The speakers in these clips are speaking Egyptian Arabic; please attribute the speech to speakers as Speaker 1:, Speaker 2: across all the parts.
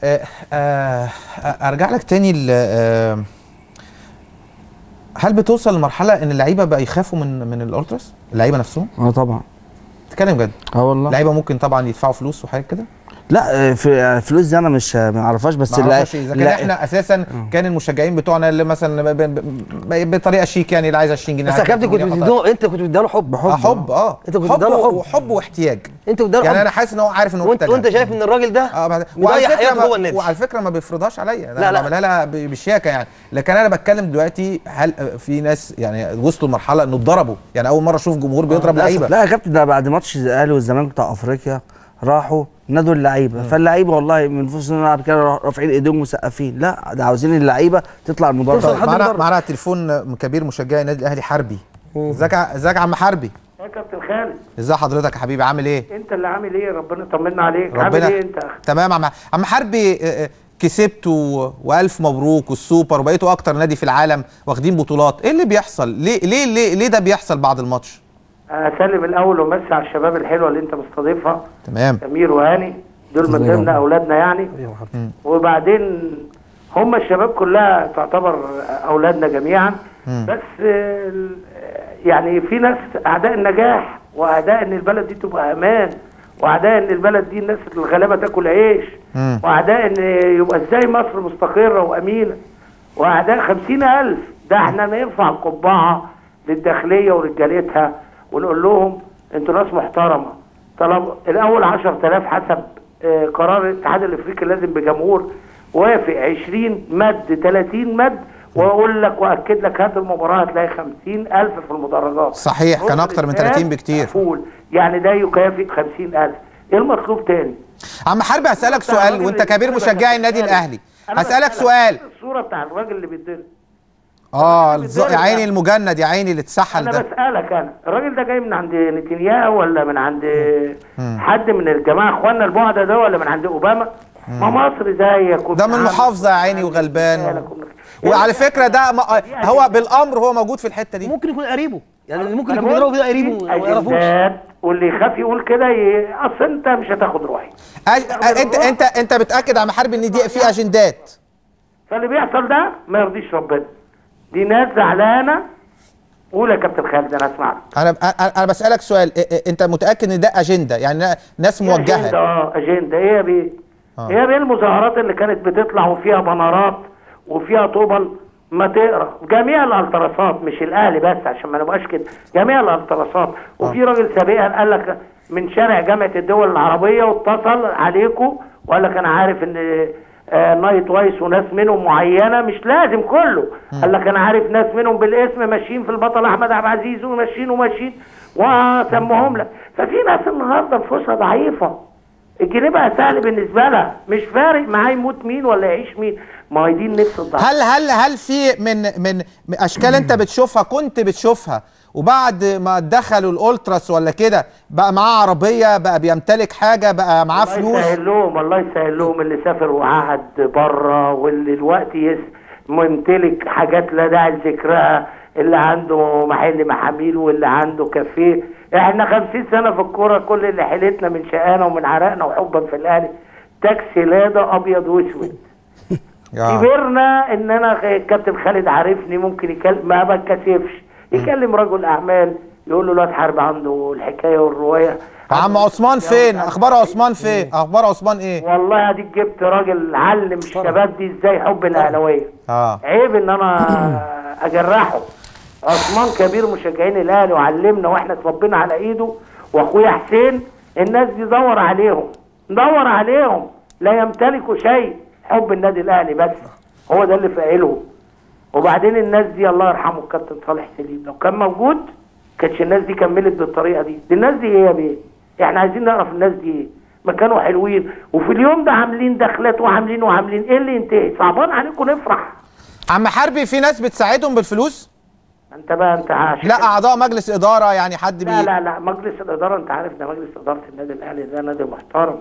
Speaker 1: آه، آه، ارجع لك تاني ل- آه، هل بتوصل لمرحله ان اللعيبه بقى يخافوا من من الالتراس اللعيبه نفسهم
Speaker 2: اه طبعا
Speaker 1: تتكلم جد
Speaker 2: اه والله
Speaker 1: اللعيبه ممكن طبعا يدفعوا فلوس وحاجات كده
Speaker 2: لا آه، في آه، فلوس دي انا مش آه، ما اعرفهاش بس
Speaker 1: ما
Speaker 2: لا-
Speaker 1: اعرفش اذا كان
Speaker 2: لا-
Speaker 1: احنا اساسا كان المشجعين بتوعنا اللي مثلا ب- ب- ب- بطريقه شيك يعني اللي عايز 20 جنيه
Speaker 3: بس يا
Speaker 1: عايز
Speaker 3: كابتن
Speaker 1: 30
Speaker 3: كنت
Speaker 1: جنيه
Speaker 3: بتديله انت كنت بتديله حب
Speaker 1: آه، حب اه
Speaker 3: انت كنت
Speaker 1: حب
Speaker 3: بتديله حب.
Speaker 1: وحب واحتياج
Speaker 3: انت بتديله
Speaker 1: يعني
Speaker 3: حب
Speaker 1: انا حاسس ان هو عارف ان هو
Speaker 3: وانت
Speaker 1: محتاجها.
Speaker 3: وانت شايف ان الراجل ده
Speaker 1: اه بعد
Speaker 3: مضيع
Speaker 1: وعلى فكره
Speaker 3: حياته
Speaker 1: ما
Speaker 3: جوه النادي
Speaker 1: وعلى فكره ما بيفرضهاش عليا
Speaker 3: لا،
Speaker 1: لا
Speaker 3: لا.
Speaker 1: لا بعملها لها ب- بشياكه يعني لكن انا بتكلم دلوقتي هل في ناس يعني وصلوا لمرحله انه اتضربوا يعني اول مره اشوف جمهور بيضرب لعيبه
Speaker 2: لا يا كابتن ده بعد ماتش الاهلي والزمالك بتاع افريقيا راحوا نادوا اللعيبه فاللعيبه والله من فوز نلعب كده رافعين ايديهم مسقفين لا ده عاوزين اللعيبه تطلع المدرج
Speaker 3: توصل لحد
Speaker 1: معانا
Speaker 3: المدرب.
Speaker 1: معانا على التليفون كبير مشجعي النادي الاهلي حربي ازيك يا- ازيك يا عم حربي
Speaker 4: يا كابتن خالد
Speaker 1: ازي حضرتك يا حبيبي عامل ايه
Speaker 4: انت اللي عامل ايه ربنا يطمنا عليك عامل ايه انت يا اخي
Speaker 1: تمام يا عم عم حربي آه، آه، كسبتوا والف مبروك والسوبر وبقيتوا اكتر نادي في العالم واخدين بطولات ايه اللي بيحصل ليه ليه ليه, ليه ده بيحصل بعد الماتش
Speaker 4: اسلم الاول ومسي على الشباب الحلوه اللي انت مستضيفها
Speaker 1: تمام
Speaker 4: سمير وهاني دول من ضمن اولادنا يعني وبعدين هم الشباب كلها تعتبر اولادنا جميعا بس آه، ال- يعني في ناس اعداء النجاح واعداء ان البلد دي تبقى امان واعداء ان البلد دي الناس الغلابه تاكل عيش
Speaker 1: مم.
Speaker 4: واعداء ان يبقى ازاي مصر مستقره وامينه واعداء خمسين الف ده احنا نرفع القبعه للداخليه ورجالتها ونقول لهم انتوا ناس محترمه طلب الاول 10000 حسب آه، قرار الاتحاد الافريقي لازم بجمهور وافق 20 مد 30 مد واقول لك واكد لك هات المباراه هتلاقي 50000 في المدرجات
Speaker 1: صحيح كان اكتر من 30 بكتير
Speaker 4: مقفول. يعني ده يكافئ 50000 ايه المطلوب تاني
Speaker 1: عم حربي هسألك سؤال وانت كبير مشجعي النادي الاهلي
Speaker 4: أنا
Speaker 1: هسألك
Speaker 4: بسألك
Speaker 1: سؤال
Speaker 4: الصوره بتاع الراجل اللي بيتضرب
Speaker 1: اه الز- يا عيني المجند يا عيني اللي اتسحل
Speaker 4: انا
Speaker 1: ده
Speaker 4: بسالك انا الراجل ده جاي من عند نتنياهو ولا من عند حد من الجماعه اخواننا البعده ده ولا من عند اوباما ما مصر زيك
Speaker 1: ده من محافظه يا عيني وغلبان وعلى فكره ده ما- هو بالامر هو موجود في الحته دي
Speaker 3: ممكن يكون قريبه يعني اللي ممكن يكون بيضربه ده قريبه ما يعرفوش
Speaker 4: أجندات واللي يخاف يقول كده ي... اصل انت مش هتاخد روحي
Speaker 1: أج- انت انت انت بتاكد يا عم حربي ان دي في اجندات
Speaker 4: فاللي بيحصل ده ما يرضيش ربنا دي ناس زعلانه قول يا كابتن خالد انا اسمعك
Speaker 1: انا انا أنا بسالك سؤال إ- إ- انت متاكد ان ده اجنده يعني ناس
Speaker 4: أجندة
Speaker 1: موجهه
Speaker 4: اه اجنده ايه يا بيه؟
Speaker 1: آه.
Speaker 4: ايه يا بيه المظاهرات اللي كانت بتطلع وفيها بنرات وفيها طبل ما تقرا جميع الالتراسات مش الاهلي بس عشان ما نبقاش كده جميع الالتراسات وفي راجل سابقا قال لك من شارع جامعه الدول العربيه واتصل عليكم وقال لك انا عارف ان آه، نايت وايس وناس منهم معينه مش لازم كله قال لك انا عارف ناس منهم بالاسم ماشيين في البطل احمد عبد العزيز وماشيين وماشيين وسموهم لك ففي ناس النهارده نفوسها ضعيفه الجنيه بقى سهل بالنسبه لها مش فارق معاه يموت مين ولا يعيش مين ما هي دي النفس الضعيفه
Speaker 1: هل هل هل في من من من اشكال انت بتشوفها كنت بتشوفها وبعد ما دخلوا الالتراس ولا كده بقى معاه عربيه بقى بيمتلك حاجه بقى معاه
Speaker 4: الله
Speaker 1: فلوس
Speaker 4: يسهل لهم الله يسهل لهم اللي سافر وقعد بره واللي دلوقتي يس ممتلك حاجات لا داعي لذكرها اللي عنده محل محاميل واللي عنده كافيه احنا خمسين سنه في الكوره كل اللي حيلتنا من شقانا ومن عرقنا وحبا في الاهلي تاكسي لادا ابيض واسود
Speaker 1: آه.
Speaker 4: كبرنا ان انا الكابتن خالد عارفني ممكن يكلم ما بتكسفش يكلم رجل اعمال يقول له الواد حرب عنده الحكايه والروايه
Speaker 1: عم عثمان فين اخبار عثمان فين اخبار عثمان ايه
Speaker 4: والله اديك جبت راجل علم الشباب دي ازاي حب الاهلاويه
Speaker 1: اه
Speaker 4: عيب ان انا اجرحه عثمان كبير مشجعين الاهلي وعلمنا واحنا اتربينا على ايده واخويا حسين الناس دي دور عليهم دور عليهم لا يمتلكوا شيء حب النادي الاهلي بس هو ده اللي فاعلهم وبعدين الناس دي الله يرحمه الكابتن صالح سليم لو كان موجود كانتش الناس دي كملت بالطريقه دي دي الناس دي ايه يا بيه احنا عايزين نعرف الناس دي ايه ما كانوا حلوين وفي اليوم ده عاملين دخلات وعاملين وعاملين ايه اللي ينتهي صعبان عليكم نفرح
Speaker 1: عم حربي في ناس بتساعدهم بالفلوس
Speaker 4: انت بقى انت عاشق
Speaker 1: لا اعضاء مجلس اداره يعني حد
Speaker 4: لا
Speaker 1: بي
Speaker 4: لا لا مجلس الاداره انت عارف ده مجلس اداره النادي الاهلي ده نادي محترم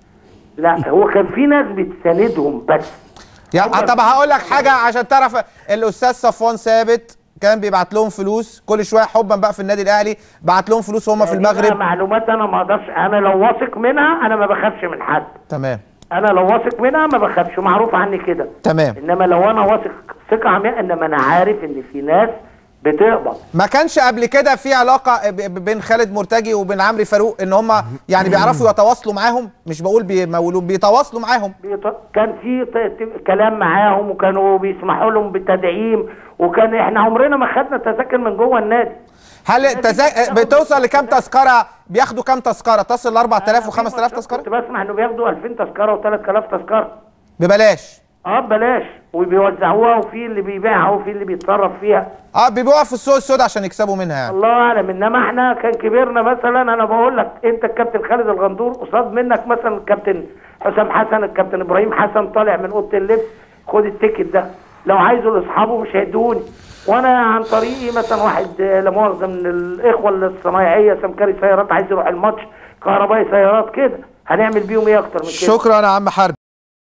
Speaker 4: لا هو كان في ناس بتساندهم بس
Speaker 1: يا طب هقول لك حاجه عشان تعرف الاستاذ صفوان ثابت كان بيبعت لهم فلوس كل شويه حبا بقى في النادي الاهلي بعت لهم فلوس وهم في
Speaker 4: دي بقى
Speaker 1: المغرب
Speaker 4: معلومات انا ما اقدرش انا لو واثق منها انا ما بخافش من حد
Speaker 1: تمام
Speaker 4: انا لو واثق منها ما بخافش معروف عني كده
Speaker 1: تمام
Speaker 4: انما لو انا واثق ثقه عمياء انما انا عارف ان في ناس بتقبض
Speaker 1: ما كانش قبل كده في علاقه ب- ب- بين خالد مرتجي وبين عمرو فاروق ان هم يعني بيعرفوا يتواصلوا معاهم مش بقول بيمولوا بيتواصلوا معاهم
Speaker 4: بيط- كان في ت- ت- كلام معاهم وكانوا بيسمحوا لهم بالتدعيم وكان احنا عمرنا ما خدنا تذاكر من جوه النادي
Speaker 1: هل التزا... بتوصل لكام تذكره بياخدوا كام تذكره تصل ل 4000 و5000 تذكره
Speaker 4: كنت بسمع انه بياخدوا 2000 تذكره و3000 تذكره
Speaker 1: ببلاش
Speaker 4: اه ببلاش وبيوزعوها وفي اللي بيبيعها وفي اللي بيتصرف فيها
Speaker 1: اه بيبيعوها في السوق السوداء عشان يكسبوا منها يعني
Speaker 4: الله اعلم انما احنا كان كبرنا مثلا انا بقول لك انت الكابتن خالد الغندور قصاد منك مثلا الكابتن حسام حسن الكابتن ابراهيم حسن طالع من اوضه اللبس خد التيكت ده لو عايزه لاصحابه مش هيدوني وانا عن طريقي مثلا واحد آه، لا مؤاخذه من الاخوه الصنايعيه سمكري سيارات عايز يروح الماتش كهربائي سيارات كده هنعمل بيهم ايه اكتر من كده
Speaker 1: شكرا يا عم حرب